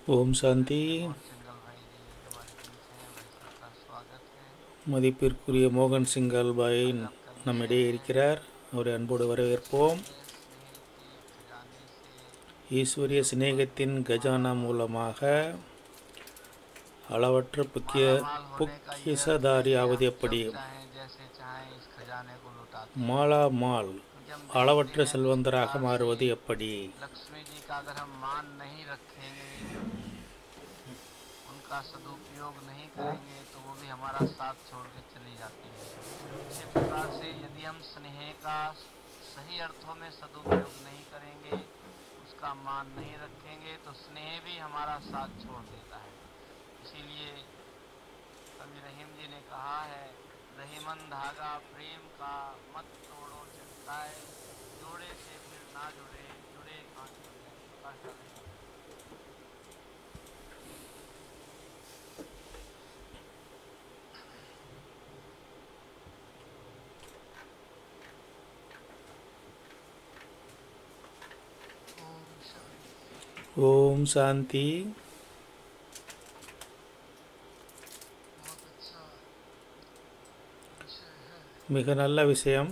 ஓம் சாந்தி single भाई जी हमारे बीच हैं भाई सबका स्वागत है மதிப்பிற்குரிய மோகன் சிங்கால் பாய் நம்மிடையே இருக்கிறார் அவரை அன்போடு வரவேற்போம் ஈஸ்வரிய சிநேகத்தின் கஜானா மூலமாக அளவற்ற புக்கிய பொக்கிசதாரி ஆவது எப்படி चाहे जैसे चाहे इस खजाने को लुटाते மாலா மால் அளவற்ற செல்வந்தராக மாறுவது எப்படி लक्ष्मी जी का अगर हम मान नहीं रखेंगे उनका सदुपयोग नहीं करेंगे तो वो भी हमारा साथ छोड़ के चली जाती है इसी प्रकार से यदि हम स्नेह का सही अर्थों में सदुपयोग नहीं करेंगे उसका मान नहीं रखेंगे तो स्नेह भी हमारा साथ छोड़ देता है इसीलिए कवि रहीम जी ने कहा है रहीमन धागा प्रेम का मत तोड़ो चिंताए जोड़े से फिर ना जुड़े जुड़े कहाँ जुड़े ஓம் சாந்தி மிக நல்ல விஷயம்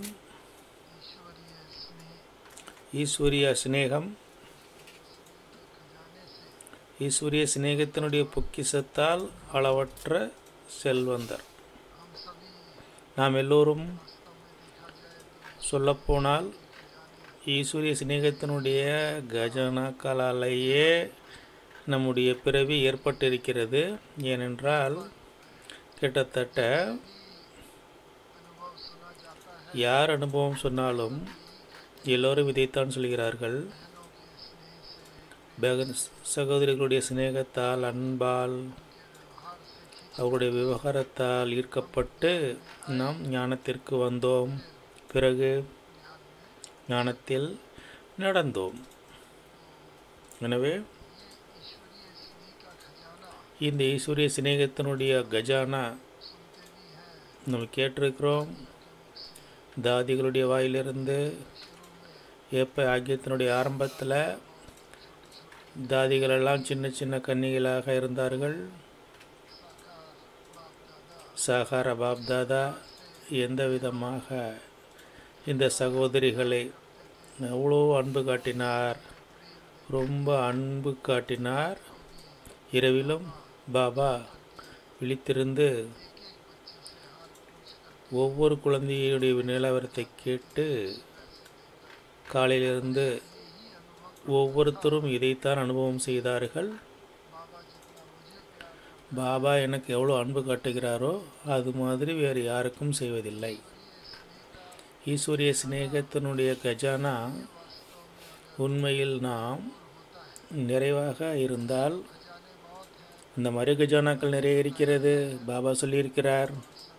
ஈஸ்வரிய சிநேகம் ஈஸ்வரிய சிநேகத்தினுடைய பொக்கிசத்தால் அளவற்ற செல்வந்தர் நாம் எல்லோரும் சொல்லப்போனால் ஈஸ்வரிய சிநேகத்தினுடைய கஜனாக்களாலேயே நம்முடைய பிறவி ஏற்பட்டிருக்கிறது ஏனென்றால் கிட்டத்தட்ட யார் அனுபவம் சொன்னாலும் எல்லோரும் இதைத்தான் சொல்கிறார்கள் பகன் சகோதரிகளுடைய சிநேகத்தால் அன்பால் அவருடைய விவகாரத்தால் ஈர்க்கப்பட்டு நாம் ஞானத்திற்கு வந்தோம் பிறகு ஞானத்தில் நடந்தோம் எனவே இந்த ஈஸ்வரிய சிநேகத்தினுடைய கஜானா நம்ம கேட்டிருக்கிறோம் தாதிகளுடைய வாயிலிருந்து ஏப்ப ஆகியத்தினுடைய ஆரம்பத்தில் தாதிகளெல்லாம் சின்ன சின்ன கன்னிகளாக இருந்தார்கள் சஹார பாப்தாதா எந்த விதமாக இந்த சகோதரிகளை எவ்வளோ அன்பு காட்டினார் ரொம்ப அன்பு காட்டினார் இரவிலும் பாபா விழித்திருந்து ஒவ்வொரு குழந்தையுடைய நிலவரத்தை கேட்டு காலையிலிருந்து ஒவ்வொருத்தரும் இதைத்தான் அனுபவம் செய்தார்கள் பாபா எனக்கு எவ்வளோ அன்பு காட்டுகிறாரோ அது மாதிரி வேறு யாருக்கும் செய்வதில்லை ஈஸ்வரிய சிநேகத்தினுடைய கஜானா உண்மையில் நாம் நிறைவாக இருந்தால் இந்த மறு கஜானாக்கள் நிறைய இருக்கிறது பாபா சொல்லியிருக்கிறார்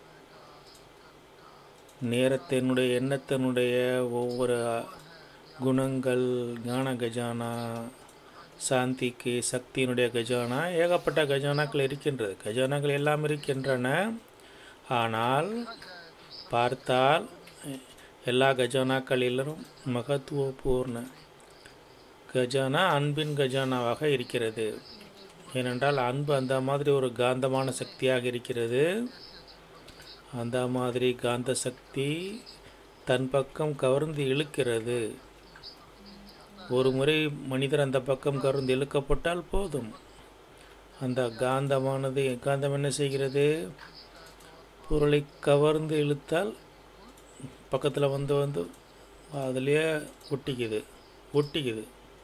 நேரத்தினுடைய எண்ணத்தினுடைய ஒவ்வொரு குணங்கள் ஞான கஜானா சாந்திக்கு சக்தியினுடைய கஜானா ஏகப்பட்ட கஜானாக்கள் இருக்கின்றது கஜானாக்கள் எல்லாம் இருக்கின்றன ஆனால் பார்த்தால் எல்லா கஜானாக்களிலும் மகத்துவபூர்ண கஜானா அன்பின் கஜானாவாக இருக்கிறது ஏனென்றால் அன்பு அந்த மாதிரி ஒரு காந்தமான சக்தியாக இருக்கிறது அந்த மாதிரி காந்த சக்தி தன் பக்கம் கவர்ந்து இழுக்கிறது ஒரு முறை மனிதர் அந்த பக்கம் கவர்ந்து இழுக்கப்பட்டால் போதும் அந்த காந்தமானது காந்தம் என்ன செய்கிறது பொருளை கவர்ந்து இழுத்தால் பக்கத்தில் வந்து வந்து அதுலேயே ஒட்டிக்குது ஒட்டிக்குது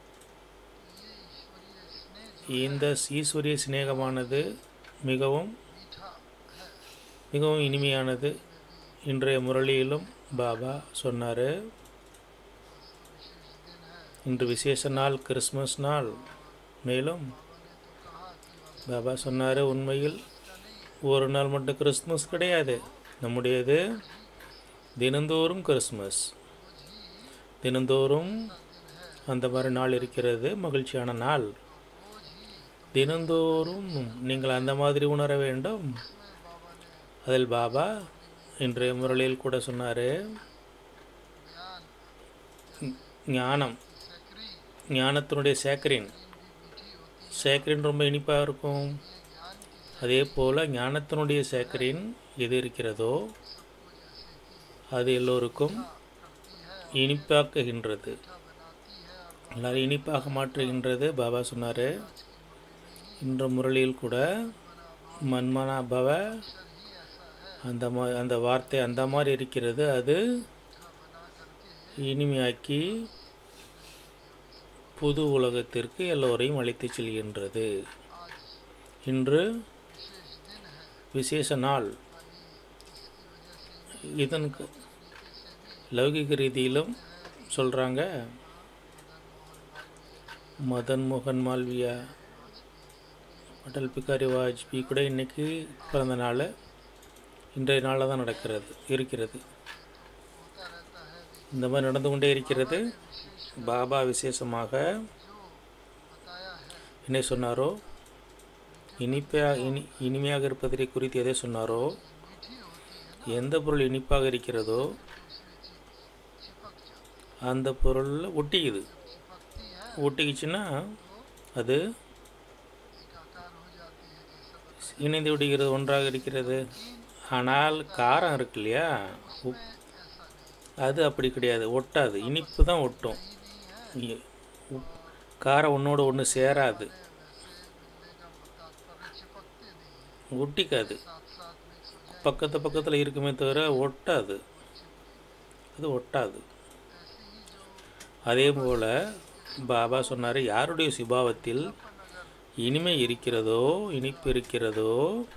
இந்த ஈஸ்வரிய சிநேகமானது மிகவும் மிகவும் இனிமையானது இன்றைய முரளியிலும் பாபா சொன்னார் இன்று விசேஷ நாள் கிறிஸ்மஸ் நாள் மேலும் பாபா சொன்னார் உண்மையில் ஒரு நாள் மட்டும் கிறிஸ்மஸ் கிடையாது நம்முடையது தினந்தோறும் கிறிஸ்மஸ் தினந்தோறும் அந்த மாதிரி நாள் இருக்கிறது மகிழ்ச்சியான நாள் தினந்தோறும் நீங்கள் அந்த மாதிரி உணர வேண்டும் அதில் பாபா இன்றைய முரளியில் கூட சொன்னார் ஞானம் ஞானத்தினுடைய சேக்கரின் சேக்கரின் ரொம்ப இனிப்பாக இருக்கும் அதே போல் ஞானத்தினுடைய சேக்கரின் எது இருக்கிறதோ அது எல்லோருக்கும் இனிப்பாக்குகின்றது எல்லாரும் இனிப்பாக மாற்றுகின்றது பாபா சொன்னார் இன்ற முரளியில் கூட மன்மனா பவ அந்த மா அந்த வார்த்தை அந்த மாதிரி இருக்கிறது அது இனிமையாக்கி புது உலகத்திற்கு எல்லோரையும் அழைத்து செல்கின்றது இன்று விசேஷ நாள் இதனுக்கு லௌகிக ரீதியிலும் சொல்கிறாங்க மதன் மோகன் மால்வியா அடல் பிகாரி வாஜ்பாய் கூட இன்னைக்கு பிறந்த நாள் இன்றைய நாளில் தான் நடக்கிறது இருக்கிறது இந்த மாதிரி நடந்து கொண்டே இருக்கிறது பாபா விசேஷமாக என்ன சொன்னாரோ இனிப்பாக இனி இனிமையாக இருப்பதை குறித்து எதை சொன்னாரோ எந்த பொருள் இனிப்பாக இருக்கிறதோ அந்த பொருளில் ஒட்டிக்குது ஒட்டிக்கிச்சுன்னா அது இணைந்து விடுகிறது ஒன்றாக இருக்கிறது ஆனால் காரம் இருக்கு இல்லையா உப் அது அப்படி கிடையாது ஒட்டாது இனிப்பு தான் ஒட்டும் இ- உப்- காரம் ஒன்றோட ஒன்று சேராது ஒட்டிக்காது பக்கத்து பக்கத்தில் இருக்குமே தவிர ஒட்டாது அது ஒட்டாது அதே போல் பாபா சொன்னார் யாருடைய சுபாவத்தில் இனிமை இருக்கிறதோ இனிப்பு இருக்கிறதோ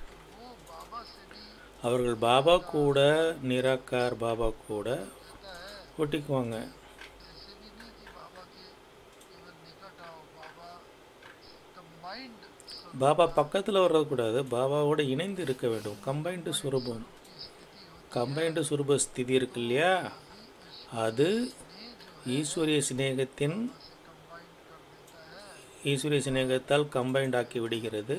அவர்கள் பாபா கூட நிராகார் பாபா கூட ஒட்டிக்குவாங்க பாபா பக்கத்தில் வர்றக்கூடாது பாபாவோட இணைந்து இருக்க வேண்டும் கம்பைன்டு சுரூபம் கம்பைன்டு சுரூப ஸ்திதி இருக்கு இல்லையா அது ஈஸ்வரிய சிநேகத்தின் ஈஸ்வரிய சிநேகத்தால் கம்பைன்ட் ஆக்கி விடுகிறது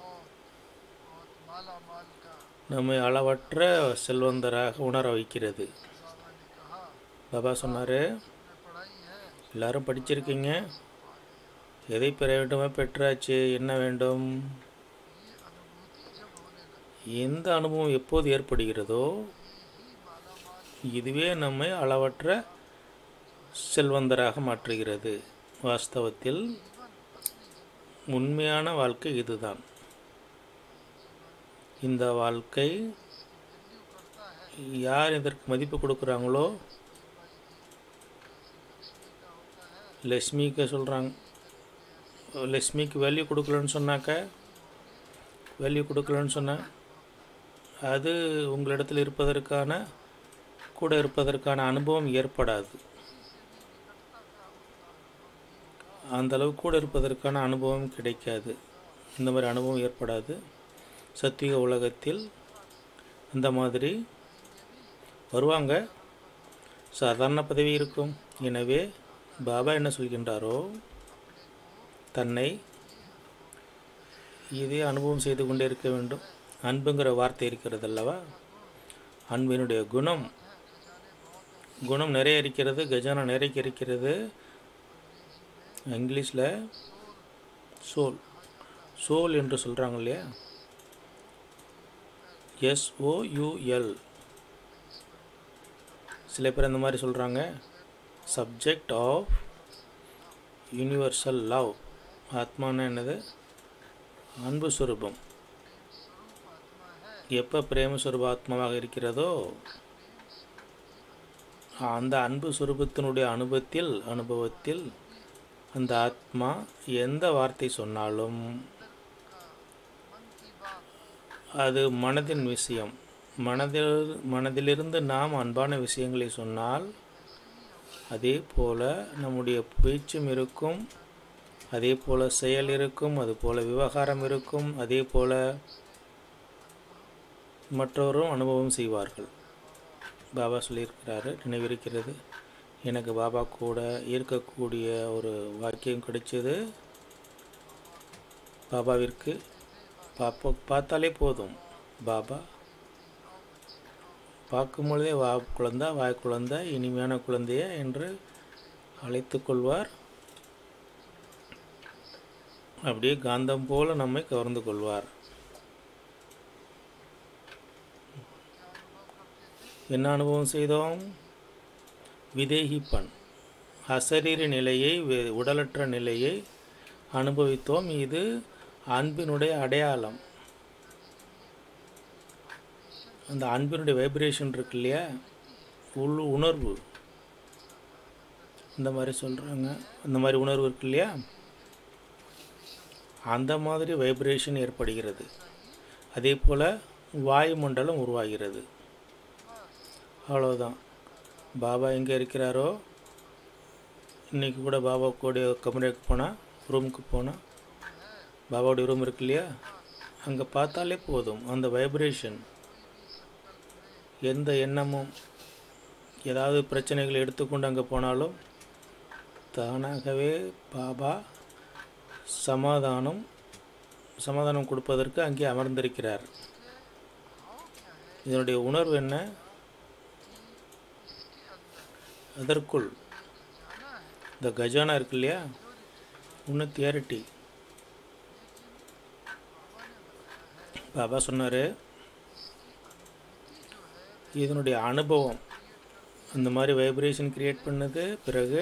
நம்மை அளவற்ற செல்வந்தராக உணர வைக்கிறது பாபா சொன்னார் எல்லாரும் படிச்சிருக்கீங்க எதை பெற வேண்டுமோ பெற்றாச்சு என்ன வேண்டும் எந்த அனுபவம் எப்போது ஏற்படுகிறதோ இதுவே நம்மை அளவற்ற செல்வந்தராக மாற்றுகிறது வாஸ்தவத்தில் உண்மையான வாழ்க்கை இதுதான் இந்த வாழ்க்கை யார் இதற்கு மதிப்பு கொடுக்குறாங்களோ லக்ஷ்மிக்கு சொல்கிறாங்க லக்ஷ்மிக்கு வேல்யூ கொடுக்கலன்னு சொன்னாக்க வேல்யூ கொடுக்கலன்னு சொன்னால் அது உங்களிடத்தில் இருப்பதற்கான கூட இருப்பதற்கான அனுபவம் ஏற்படாது அந்த அளவு கூட இருப்பதற்கான அனுபவம் கிடைக்காது இந்த மாதிரி அனுபவம் ஏற்படாது சத்திய உலகத்தில் அந்த மாதிரி வருவாங்க சாதாரண பதவி இருக்கும் எனவே பாபா என்ன சொல்கின்றாரோ தன்னை இதே அனுபவம் செய்து கொண்டே இருக்க வேண்டும் அன்புங்கிற வார்த்தை இருக்கிறது அல்லவா அன்பினுடைய குணம் குணம் நிறைய இருக்கிறது கஜானா நிறைய இருக்கிறது இங்கிலீஷில் சோல் சோல் என்று சொல்கிறாங்க இல்லையா எஸ்ஓயூஎல் சில பேர் அந்த மாதிரி சொல்கிறாங்க சப்ஜெக்ட் ஆஃப் யூனிவர்சல் லவ் ஆத்மானா என்னது அன்பு சுரூபம் எப்போ பிரேமஸ்வரூப ஆத்மாவாக இருக்கிறதோ அந்த அன்பு சுரூபத்தினுடைய அனுபவத்தில் அனுபவத்தில் அந்த ஆத்மா எந்த வார்த்தை சொன்னாலும் அது மனதின் விஷயம் மனதில் மனதிலிருந்து நாம் அன்பான விஷயங்களை சொன்னால் அதே போல் நம்முடைய பேச்சும் இருக்கும் அதே போல் செயல் இருக்கும் அது போல் விவகாரம் இருக்கும் அதே போல் மற்றவரும் அனுபவம் செய்வார்கள் பாபா சொல்லியிருக்கிறாரு நினைவிருக்கிறது எனக்கு பாபா கூட இருக்கக்கூடிய ஒரு வாக்கியம் கிடைச்சது பாபாவிற்கு பாப்பா பார்த்தாலே போதும் பாபா பார்க்கும் பொழுதே வா குழந்தா வாய் குழந்தா இனிமையான குழந்தைய என்று அழைத்து கொள்வார் அப்படியே காந்தம் போல நம்மை கவர்ந்து கொள்வார் என்ன அனுபவம் செய்தோம் விதேகிப்பன் அசரீர நிலையை வே- உடலற்ற நிலையை அனுபவித்தோம் இது அன்பினுடைய அடையாளம் அந்த அன்பினுடைய வைப்ரேஷன் இருக்கு இல்லையா உள் உணர்வு இந்த மாதிரி சொல்கிறாங்க அந்த மாதிரி உணர்வு இருக்கு இல்லையா அந்த மாதிரி வைப்ரேஷன் ஏற்படுகிறது அதே போல் வாயுமண்டலம் உருவாகிறது அவ்வளோதான் பாபா எங்கே இருக்கிறாரோ இன்றைக்கி கூட பாபா கூட கமரேக்கு போனால் ரூமுக்கு போனால் பாபாவுடைய ரூம் இருக்கு இல்லையா அங்கே பார்த்தாலே போதும் அந்த வைப்ரேஷன் எந்த எண்ணமும் ஏதாவது பிரச்சனைகளை எடுத்துக்கொண்டு அங்கே போனாலும் தானாகவே பாபா சமாதானம் சமாதானம் கொடுப்பதற்கு அங்கே அமர்ந்திருக்கிறார் இதனுடைய உணர்வு என்ன அதற்குள் இந்த கஜானா இருக்கு இல்லையா இன்னும் தியாரிட்டி பாபா சொன்னார் இதனுடைய அனுபவம் அந்த மாதிரி வைப்ரேஷன் கிரியேட் பண்ணது பிறகு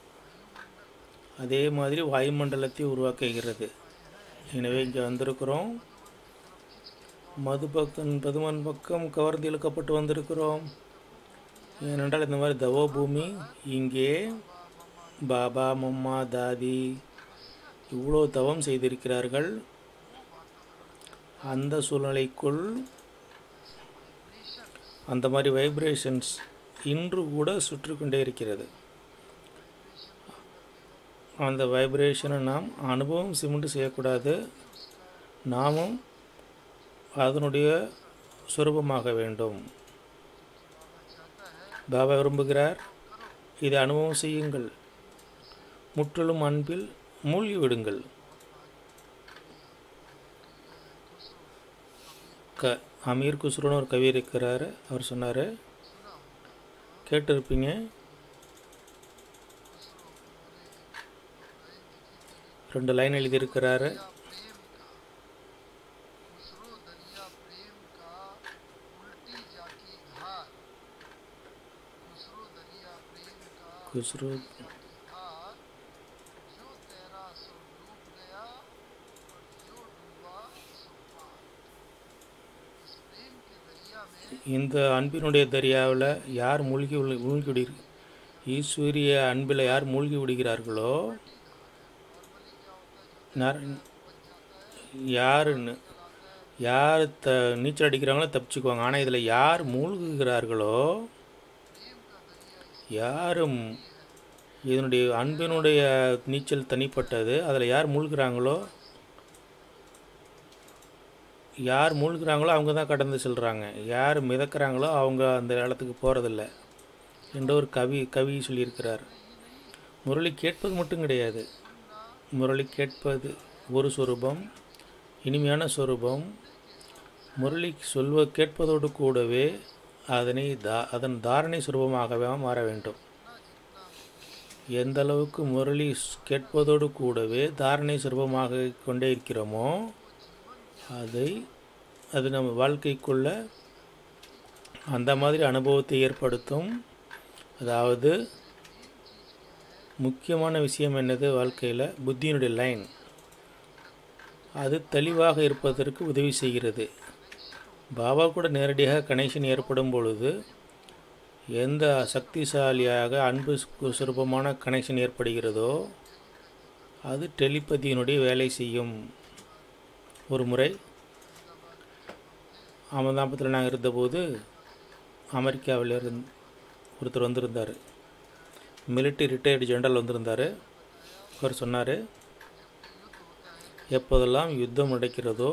அதே மாதிரி வாயுமண்டலத்தை உருவாக்குகிறது எனவே இங்கே வந்திருக்கிறோம் மது பக்கம் பதுமன் பக்கம் கவர்ந்து இழுக்கப்பட்டு வந்திருக்கிறோம் ஏனென்றால் இந்த மாதிரி தவோ பூமி இங்கே பாபா மம்மா தாதி இவ்வளோ தவம் செய்திருக்கிறார்கள் அந்த சூழ்நிலைக்குள் அந்த மாதிரி வைப்ரேஷன்ஸ் இன்று கூட சுற்றி கொண்டே இருக்கிறது அந்த வைப்ரேஷனை நாம் அனுபவம் சிமெண்ட் செய்யக்கூடாது நாமும் அதனுடைய சுரூபமாக வேண்டும் பாபா விரும்புகிறார் இதை அனுபவம் செய்யுங்கள் முற்றிலும் அன்பில் மூழ்கி விடுங்கள் க அமீர் குஸ்ருன்னு ஒரு கவி இருக்கிறார் அவர் சொன்னார் கேட்டிருப்பீங்க ரெண்டு லைன் எழுதியிருக்கிறாரு खुसरो दरिया प्रेम का उल्टी जाकी धार खुसरो दरिया प्रेम का குஸ்ரு धार जो तेरा सो डूब गया और जो डूबा सो पार इस प्रेम के दरिया में இந்த அன்பினுடைய தரியாவில் யார் மூழ்கி உள்ள- மூழ்கி விடு ஈஸ்வரிய அன்பில் யார் மூழ்கி விடுகிறார்களோ யார் யாருன்னு யார் த நீச்சல் அடிக்கிறாங்களோ தப்பிச்சுக்குவாங்க ஆனால் இதில் யார் மூழ்குகிறார்களோ யாரும் இதனுடைய அன்பினுடைய நீச்சல் தனிப்பட்டது அதில் யார் மூழ்குறாங்களோ யார் மூழ்குறாங்களோ அவங்க தான் கடந்து செல்கிறாங்க யார் மிதக்கிறாங்களோ அவங்க அந்த இடத்துக்கு போகிறதில்ல என்ற ஒரு கவி கவி சொல்லியிருக்கிறார் முரளி கேட்பது மட்டும் கிடையாது முரளி கேட்பது ஒரு சொரூபம் இனிமையான சொரூபம் முரளி சொல்வ கேட்பதோடு கூடவே அதனை தா அதன் தாரணை சுரூபமாகவே மாற வேண்டும் எந்த அளவுக்கு முரளி ஸ்- கேட்பதோடு கூடவே தாரணை சுரூபமாக கொண்டே இருக்கிறோமோ அதை அது நம்ம வாழ்க்கைக்குள்ள அந்த மாதிரி அனுபவத்தை ஏற்படுத்தும் அதாவது முக்கியமான விஷயம் என்னது வாழ்க்கையில் புத்தியினுடைய லைன் அது தெளிவாக இருப்பதற்கு உதவி செய்கிறது பாபா கூட நேரடியாக கனெக்ஷன் ஏற்படும் பொழுது எந்த சக்திசாலியாக அன்பு சு- சுரூபமான கனெக்ஷன் ஏற்படுகிறதோ அது டெலிபதியினுடைய வேலை செய்யும் ஒரு முறை அமதாபத்தில் நாங்கள் இருந்தபோது அமெரிக்காவில் இருந் ஒருத்தர் வந்திருந்தார் மிலிட்டரி ரிட்டையர்டு ஜெனரல் வந்திருந்தார் அவர் சொன்னார் எப்போதெல்லாம் யுத்தம் நடக்கிறதோ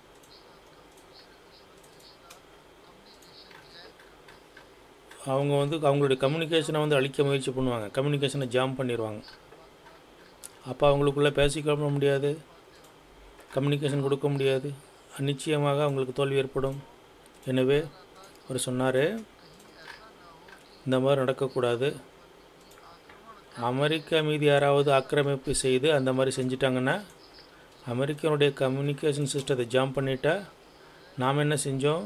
அவங்க வந்து அவங்களுடைய கம்யூனிகேஷனை வந்து அழிக்க முயற்சி பண்ணுவாங்க கம்யூனிகேஷனை ஜாம் பண்ணிடுவாங்க அப்போ அவங்களுக்குள்ளே பேசிக்க முடியாது கம்யூனிகேஷன் கொடுக்க முடியாது நிச்சயமாக அவங்களுக்கு தோல்வி ஏற்படும் எனவே அவர் சொன்னார் இந்த மாதிரி நடக்கக்கூடாது அமெரிக்கா மீது யாராவது ஆக்கிரமிப்பு செய்து அந்த மாதிரி செஞ்சிட்டாங்கன்னா அமெரிக்கனுடைய கம்யூனிகேஷன் சிஸ்டத்தை ஜாம் பண்ணிட்டா நாம் என்ன செஞ்சோம்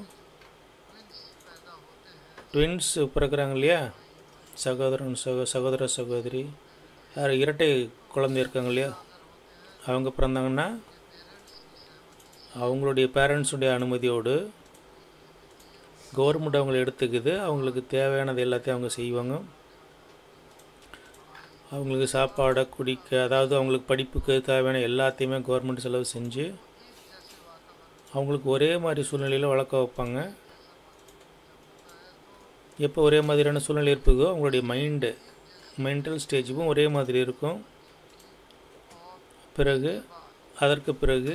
ட்வின்ஸ் பிறக்கிறாங்க இல்லையா சகோதரன் சகோ சகோதர சகோதரி யார் இரட்டை குழந்தை இருக்காங்க இல்லையா அவங்க பிறந்தாங்கன்னா அவங்களுடைய பேரண்ட்ஸுடைய அனுமதியோடு கவர்மெண்ட் அவங்கள எடுத்துக்குது அவங்களுக்கு தேவையானது எல்லாத்தையும் அவங்க செய்வாங்க அவங்களுக்கு சாப்பாடை குடிக்க அதாவது அவங்களுக்கு படிப்புக்கு தேவையான எல்லாத்தையுமே கவர்மெண்ட் செலவு செஞ்சு அவங்களுக்கு ஒரே மாதிரி சூழ்நிலையில் வளர்க்க வைப்பாங்க எப்போ ஒரே மாதிரியான சூழ்நிலை இருப்பதோ அவங்களுடைய மைண்டு மென்டல் ஸ்டேஜும் ஒரே மாதிரி இருக்கும் பிறகு அதற்கு பிறகு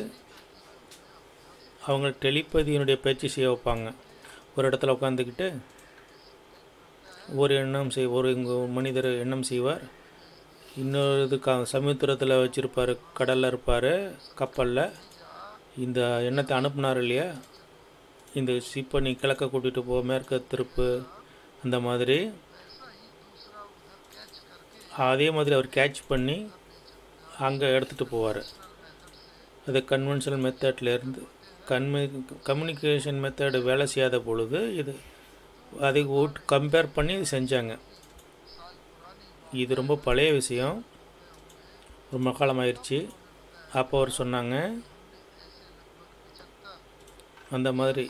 அவங்க டெலிபதியினுடைய பயிற்சி செய்ய வைப்பாங்க ஒரு இடத்துல உட்காந்துக்கிட்டு ஒரு எண்ணம் செய் ஒரு இங்க மனிதர் எண்ணம் செய்வார் இன்னொரு இது க சமுத்திரத்தில் வச்சுருப்பார் கடலில் இருப்பார் கப்பலில் இந்த எண்ணத்தை அனுப்புனார் இல்லையா இந்த ஷிப்பை நீ கிழக்க கூட்டிகிட்டு போ மேற்க திருப்பு அந்த மாதிரி அதே மாதிரி அவர் கேட்ச் பண்ணி அங்கே எடுத்துகிட்டு போவார் அது கன்வென்ஷனல் மெத்தட்லேருந்து கன்மி கம்யூனிகேஷன் மெத்தடு வேலை செய்யாத பொழுது இது அதை ஓட் கம்பேர் பண்ணி இது செஞ்சாங்க இது ரொம்ப பழைய விஷயம் ரொம்ப காலமாயிருச்சு அப்போ அவர் சொன்னாங்க அந்த மாதிரி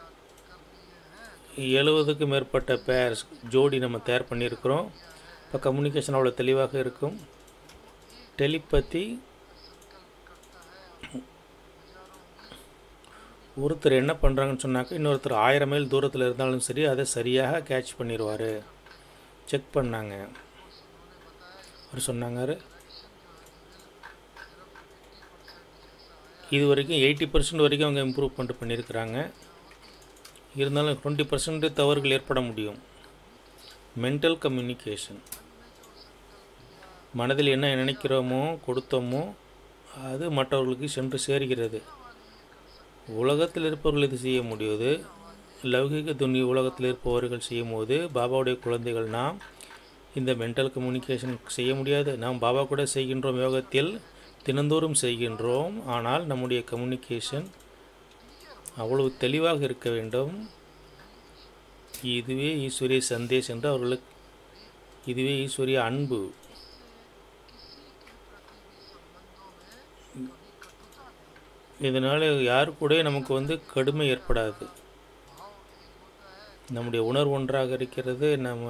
எழுபதுக்கு மேற்பட்ட பேர்ஸ் ஜோடி நம்ம தயார் பண்ணியிருக்கிறோம் இப்போ கம்யூனிகேஷன் அவ்வளோ தெளிவாக இருக்கும் டெலிபதி ஒருத்தர் என்ன பண்ணுறாங்கன்னு சொன்னாக்க இன்னொருத்தர் ஆயிரம் மைல் தூரத்தில் இருந்தாலும் சரி அதை சரியாக கேட்ச் பண்ணிடுவார் செக் பண்ணாங்க அவர் சொன்னாங்க இது வரைக்கும் எயிட்டி பர்சன்ட் வரைக்கும் அவங்க இம்ப்ரூவ்மெண்ட் பண்ணியிருக்கிறாங்க இருந்தாலும் டுவெண்ட்டி பர்சன்ட் தவறுகள் ஏற்பட முடியும் மென்டல் கம்யூனிகேஷன் மனதில் என்ன நினைக்கிறோமோ கொடுத்தோமோ அது மற்றவர்களுக்கு சென்று சேர்கிறது உலகத்தில் இருப்பவர்கள் இது செய்ய முடியாது லௌகிக துணி உலகத்தில் இருப்பவர்கள் செய்யும் போது பாபாவுடைய குழந்தைகள் நாம் இந்த மென்டல் கம்யூனிகேஷன் செய்ய முடியாது நாம் பாபா கூட செய்கின்றோம் யோகத்தில் தினந்தோறும் செய்கின்றோம் ஆனால் நம்முடைய கம்யூனிகேஷன் அவ்வளவு தெளிவாக இருக்க வேண்டும் இதுவே ஈஸ்வரிய சந்தேஷ் என்று அவர்களுக்கு இதுவே ஈஸ்வரிய அன்பு இதனால் யாரு கூட நமக்கு வந்து கடுமை ஏற்படாது நம்முடைய உணர்வு ஒன்றாக இருக்கிறது நம்ம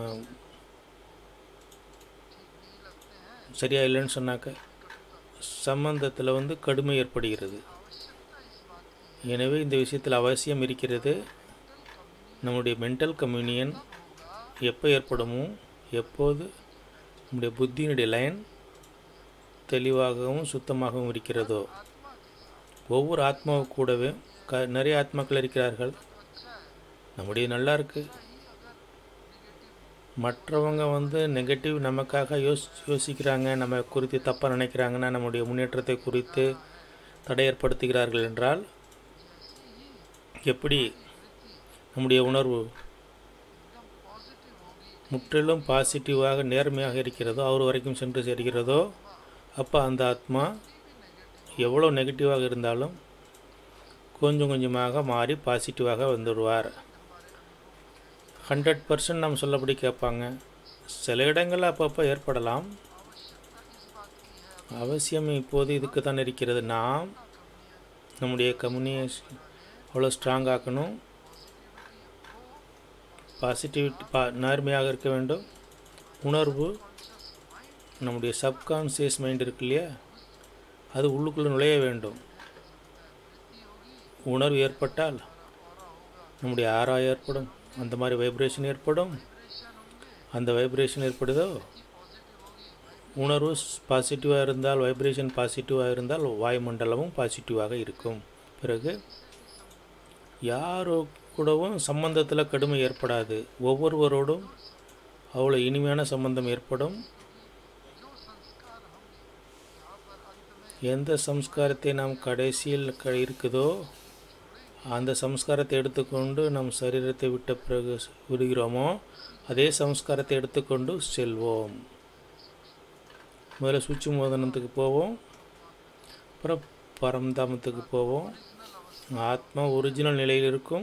சரியா இல்லைன்னு சொன்னாக்க சம்பந்தத்தில் வந்து கடுமை ஏற்படுகிறது எனவே இந்த விஷயத்தில் அவசியம் இருக்கிறது நம்முடைய மென்டல் கம்யூனியன் எப்போ ஏற்படுமோ எப்போது நம்முடைய புத்தியினுடைய லைன் தெளிவாகவும் சுத்தமாகவும் இருக்கிறதோ ஒவ்வொரு ஆத்மாவு கூடவே க நிறைய ஆத்மாக்கள் இருக்கிறார்கள் நம்முடைய நல்லா இருக்கு மற்றவங்க வந்து நெகட்டிவ் நமக்காக யோசி யோசிக்கிறாங்க நம்ம குறித்து தப்பாக நினைக்கிறாங்கன்னா நம்முடைய முன்னேற்றத்தை குறித்து தடை ஏற்படுத்துகிறார்கள் என்றால் எப்படி நம்முடைய உணர்வு முற்றிலும் பாசிட்டிவாக நேர்மையாக இருக்கிறதோ அவர் வரைக்கும் சென்று சேர்கிறதோ அப்போ அந்த ஆத்மா எவ்வளோ நெகட்டிவாக இருந்தாலும் கொஞ்சம் கொஞ்சமாக மாறி பாசிட்டிவாக வந்துடுவார் ஹண்ட்ரட் பர்சன்ட் நாம் சொல்லபடி கேட்பாங்க சில இடங்களில் அப்பப்போ ஏற்படலாம் அவசியம் இப்போது இதுக்கு தான் இருக்கிறது நாம் நம்முடைய கம்யூனிகேஷன் அவ்வளோ ஸ்ட்ராங் ஆக்கணும் பாசிட்டிவிட்டி பா நேர்மையாக இருக்க வேண்டும் உணர்வு நம்முடைய சப்கான்சியஸ் மைண்ட் இருக்கு இல்லையா அது உள்ளுக்குள்ளே நுழைய வேண்டும் உணர்வு ஏற்பட்டால் நம்முடைய ஆரா ஏற்படும் அந்த மாதிரி வைப்ரேஷன் ஏற்படும் அந்த வைப்ரேஷன் ஏற்படுதோ உணர்வு பாசிட்டிவாக இருந்தால் வைப்ரேஷன் பாசிட்டிவாக இருந்தால் வாயுமண்டலமும் பாசிட்டிவாக இருக்கும் பிறகு யாரோ கூடவும் சம்பந்தத்தில் கடுமை ஏற்படாது ஒவ்வொருவரோடும் அவ்வளோ இனிமையான சம்பந்தம் ஏற்படும் எந்த சம்ஸ்காரத்தை நாம் கடைசியில் க இருக்குதோ அந்த சம்ஸ்காரத்தை எடுத்துக்கொண்டு நம் சரீரத்தை விட்ட பிறகு விடுகிறோமோ அதே சம்ஸ்காரத்தை எடுத்துக்கொண்டு செல்வோம் முதல்ல சுவிட்ச் மோதனத்துக்கு போவோம் அப்புறம் பரம்தாமத்துக்கு போவோம் ஆத்மா ஒரிஜினல் நிலையில் இருக்கும்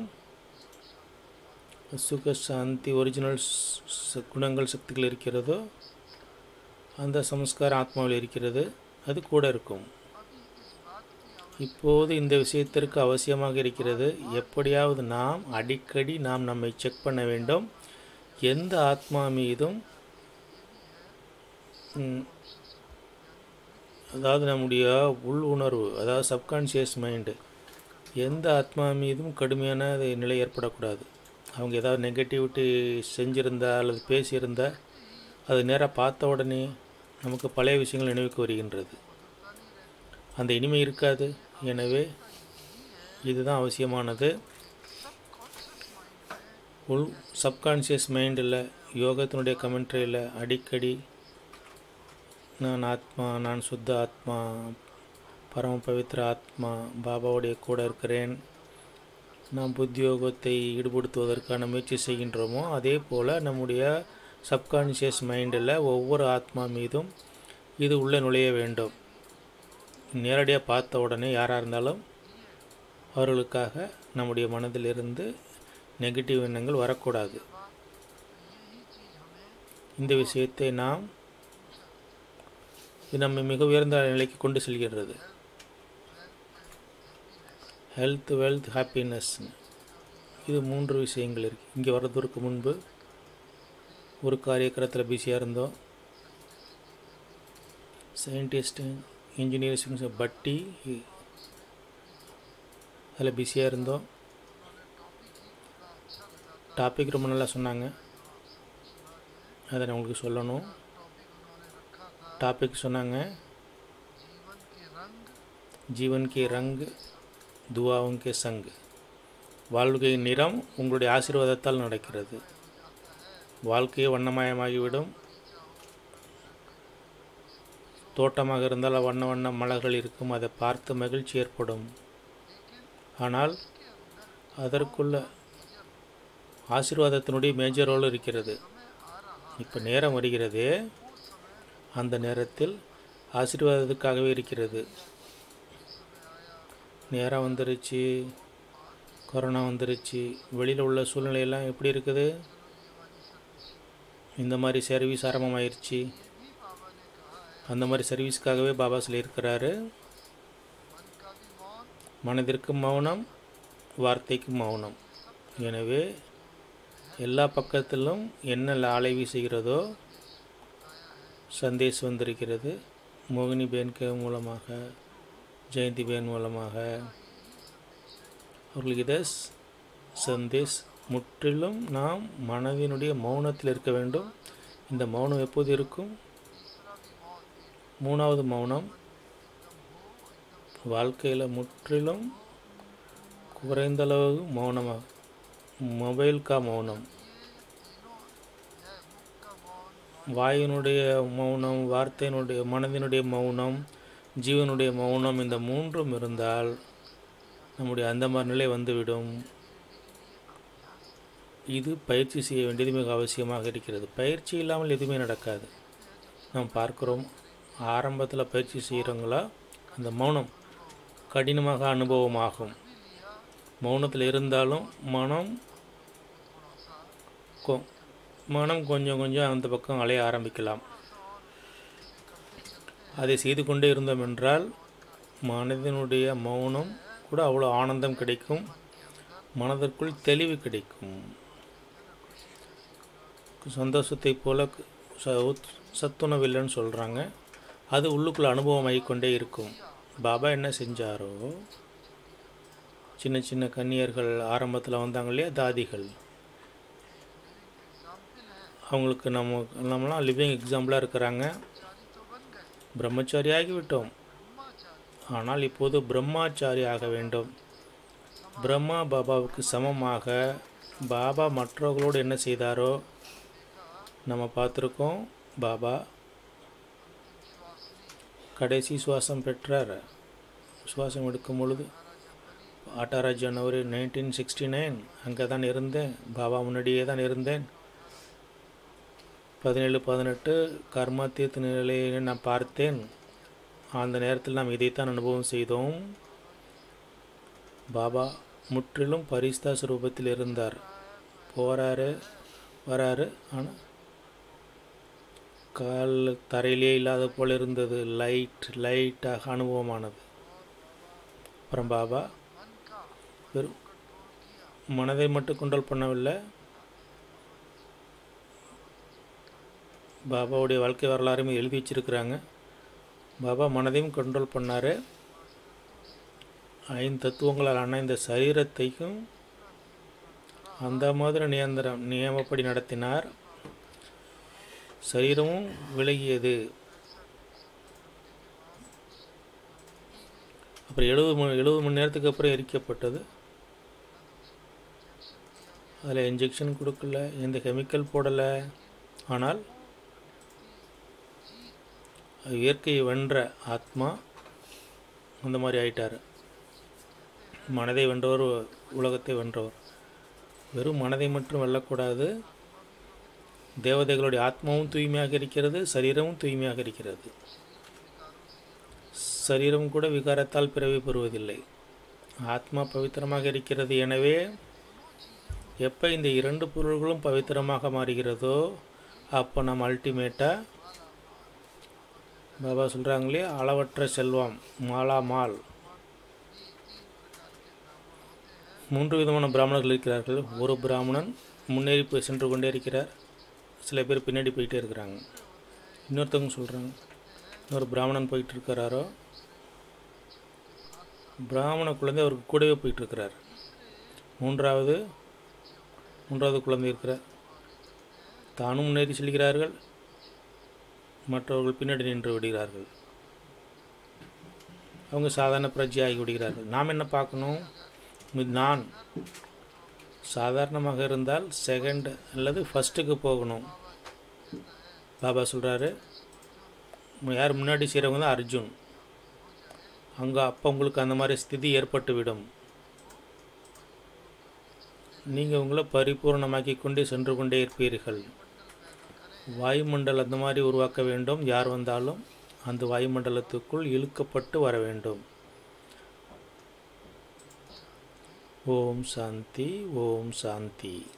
சுக சாந்தி ஒரிஜினல் ச- குணங்கள் சக்திகள் இருக்கிறதோ அந்த சம்ஸ்காரம் ஆத்மாவில் இருக்கிறது அது கூட இருக்கும் இப்போது இந்த விஷயத்திற்கு அவசியமாக இருக்கிறது எப்படியாவது நாம் அடிக்கடி நாம் நம்மை செக் பண்ண வேண்டும் எந்த ஆத்மா மீதும் ம், அதாவது நம்முடைய உள் உணர்வு அதாவது சப்கான்ஷியஸ் மைண்டு எந்த ஆத்மா மீதும் கடுமையான அது நிலை ஏற்படக்கூடாது அவங்க ஏதாவது நெகட்டிவிட்டி செஞ்சிருந்தா அல்லது பேசியிருந்தா அது நேராக பார்த்த உடனே நமக்கு பழைய விஷயங்கள் நினைவுக்கு வருகின்றது அந்த இனிமை இருக்காது எனவே இதுதான் அவசியமானது உள் சப்கான்ஷியஸ் மைண்டில் யோகத்தினுடைய கமெண்ட்ரியில் அடிக்கடி நான் ஆத்மா நான் சுத்த ஆத்மா பரம பவித்ர ஆத்மா பாபாவுடைய கூட இருக்கிறேன் நாம் புத்தியோகத்தை ஈடுபடுத்துவதற்கான முயற்சி செய்கின்றோமோ அதே போல் நம்முடைய சப்கான்ஷியஸ் மைண்டில் ஒவ்வொரு ஆத்மா மீதும் இது உள்ளே நுழைய வேண்டும் நேரடியாக பார்த்த உடனே யாராக இருந்தாலும் அவர்களுக்காக நம்முடைய மனதிலிருந்து நெகட்டிவ் எண்ணங்கள் வரக்கூடாது இந்த விஷயத்தை நாம் இது நம்மை மிக உயர்ந்த நிலைக்கு கொண்டு செல்கின்றது ஹெல்த் வெல்த் ஹாப்பினஸ் இது மூன்று விஷயங்கள் இருக்குது இங்கே வர்றதற்கு முன்பு ஒரு காரியக்கரத்தில் பிஸியாக இருந்தோம் சயின்டிஸ்ட்டு இன்ஜினியர்ஸ் பட்டி அதில் பிஸியாக இருந்தோம் டாபிக் ரொம்ப நல்லா சொன்னாங்க அதை நான் உங்களுக்கு சொல்லணும் டாபிக் சொன்னாங்க ஜீவன் கே ரங் துவாவும் கே சங் வாழ்க்கை நிறம் உங்களுடைய ஆசீர்வாதத்தால் நடக்கிறது வாழ்க்கையே வண்ணமயமாகிவிடும் தோட்டமாக இருந்தால் வண்ண வண்ண மலர்கள் இருக்கும் அதை பார்த்து மகிழ்ச்சி ஏற்படும் ஆனால் அதற்குள்ள ஆசீர்வாதத்தினுடைய மேஜர் ரோல் இருக்கிறது இப்போ நேரம் வருகிறதே அந்த நேரத்தில் ஆசீர்வாதத்துக்காகவே இருக்கிறது நேரம் வந்துருச்சு கொரோனா வந்துருச்சு வெளியில் உள்ள சூழ்நிலையெல்லாம் எப்படி இருக்குது இந்த மாதிரி சர்வீஸ் ஆரம்பமாயிருச்சு அந்த மாதிரி சர்வீஸ்க்காகவே பாபா சொல்லியிருக்கிறாரு மனதிற்கு மௌனம் வார்த்தைக்கு மௌனம் எனவே எல்லா பக்கத்திலும் என்ன ஆலை வீசுகிறதோ சந்தேஷ் வந்திருக்கிறது மோகினி பேன்க மூலமாக ஜெயந்தி பேன் மூலமாக அவர்களுக்கு இதை ஸ்- சந்தேஷ் முற்றிலும் நாம் மனதினுடைய மௌனத்தில் இருக்க வேண்டும் இந்த மௌனம் எப்போது இருக்கும் மூணாவது மௌனம் வாழ்க்கையில் முற்றிலும் குறைந்தளவு மௌனமாக மொபைல் கா மௌனம் வாயினுடைய மௌனம் வார்த்தையினுடைய மனதினுடைய மௌனம் ஜீவனுடைய மௌனம் இந்த மூன்றும் இருந்தால் நம்முடைய அந்த மாதிரி நிலை வந்துவிடும் இது பயிற்சி செய்ய வேண்டியது மிக அவசியமாக இருக்கிறது பயிற்சி இல்லாமல் எதுவுமே நடக்காது நாம் பார்க்கிறோம் ஆரம்பத்தில் பயிற்சி செய்கிறவங்களா அந்த மௌனம் கடினமாக அனுபவமாகும் மௌனத்தில் இருந்தாலும் மனம் கொ- மனம் கொஞ்சம் கொஞ்சம் அந்த பக்கம் அலைய ஆரம்பிக்கலாம் அதை செய்து கொண்டே இருந்தோம் என்றால் மனதினுடைய மௌனம் கூட அவ்வளோ ஆனந்தம் கிடைக்கும் மனதிற்குள் தெளிவு கிடைக்கும் சந்தோஷத்தை போல ச- உத்- சத்துணவில்லைன்னு சொல்கிறாங்க அது உள்ளுக்குள்ள அனுபவம் ஆகிக்கொண்டே இருக்கும் பாபா என்ன செஞ்சாரோ சின்ன சின்ன கன்னியர்கள் ஆரம்பத்தில் வந்தாங்க இல்லையா தாதிகள் அவங்களுக்கு நம்ம நம்மளாம் லிவிங் எக்ஸாம்பிளாக இருக்கிறாங்க பிரம்மச்சாரி ஆகிவிட்டோம் ஆனால் இப்போது பிரம்மாச்சாரி ஆக வேண்டும் பிரம்மா பாபாவுக்கு சமமாக பாபா மற்றவர்களோடு என்ன செய்தாரோ நம்ம பார்த்துருக்கோம் பாபா கடைசி சுவாசம் பெற்றார் சுவாசம் எடுக்கும் பொழுது அட்டாரா ஜனவரி நைன்டீன் சிக்ஸ்டி நைன் அங்கே தான் இருந்தேன் பாபா முன்னாடியே தான் இருந்தேன் பதினேழு பதினெட்டு கர்மா தீர்த்த நிலையை நான் பார்த்தேன் அந்த நேரத்தில் நாம் இதைத்தான் அனுபவம் செய்தோம் பாபா முற்றிலும் பரிஸ்தா ரூபத்தில் இருந்தார் போகிறாரு வராரு ஆனால் கால் தரையிலே இல்லாத போல் இருந்தது லைட் லைட்டாக அனுபவமானது அப்புறம் பாபா मन का வெறும் कंट्रोल किया மனதை மட்டும் கண்ட்ரோல் பண்ணவில்லை பாபாவுடைய வாழ்க்கை வரலாறுமே எழுதி வச்சிருக்கிறாங்க பாபா மனதையும் கண்ட்ரோல் பண்ணார் ஐந்து தத்துவங்களால் இந்த சரீரத்தையும் அந்த மாதிரி நியந்திரம் நியமப்படி நடத்தினார் சரீரமும் விலகியது அப்புறம் எழுபது மணி எழுபது மணி நேரத்துக்கு அப்புறம் எரிக்கப்பட்டது அதில் இன்ஜெக்ஷன் கொடுக்கல எந்த கெமிக்கல் போடலை ஆனால் அது இயற்கையை வென்ற ஆத்மா அந்த மாதிரி ஆயிட்டார் மனதை வென்றவர் உலகத்தை வென்றவர் வெறும் மனதை மட்டும் வெல்லக்கூடாது தேவதைகளுடைய ஆத்மாவும் தூய்மையாக இருக்கிறது சரீரமும் தூய்மையாக இருக்கிறது சரீரம் கூட விகாரத்தால் பிறவி பெறுவதில்லை ஆத்மா பவித்திரமாக இருக்கிறது எனவே எப்போ இந்த இரண்டு பொருள்களும் பவித்திரமாக மாறுகிறதோ அப்போ நம்ம அல்டிமேட்டாக பாபா சொல்கிறாங்களே அளவற்ற செல்வம் மாலா மால் மூன்று விதமான பிராமணர்கள் இருக்கிறார்கள் ஒரு பிராமணன் முன்னேறி போய் சென்று கொண்டே இருக்கிறார் சில பேர் பின்னாடி போயிட்டே இருக்கிறாங்க இன்னொருத்தவங்க சொல்கிறாங்க இன்னொரு பிராமணன் போயிட்டு இருக்கிறாரோ பிராமண குழந்தை அவருக்கு கூடவே போயிட்டு இருக்கிறார் மூன்றாவது மூன்றாவது குழந்தை இருக்கிறார் தானும் முன்னேறி செல்கிறார்கள் மற்றவர்கள் பின்னாடி நின்று விடுகிறார்கள் அவங்க சாதாரண பிரஜை ஆகி விடுகிறார்கள் நாம் என்ன பார்க்கணும் இது நான் சாதாரணமாக இருந்தால் செகண்ட் அல்லது ஃபஸ்ட்டுக்கு போகணும் பாபா சொல்கிறாரு யார் முன்னாடி செய்கிறவங்க தான் அர்ஜுன் அங்கே அப்போ உங்களுக்கு அந்த மாதிரி ஸ்திதி ஏற்பட்டுவிடும் நீங்கள் உங்களை பரிபூர்ணமாக்கி கொண்டே சென்று கொண்டே இருப்பீர்கள் வாயுமண்டல் அந்த மாதிரி உருவாக்க வேண்டும் யார் வந்தாலும் அந்த வாயுமண்டலத்துக்குள் இழுக்கப்பட்டு வர வேண்டும் ஓம் சாந்தி ஓம் சாந்தி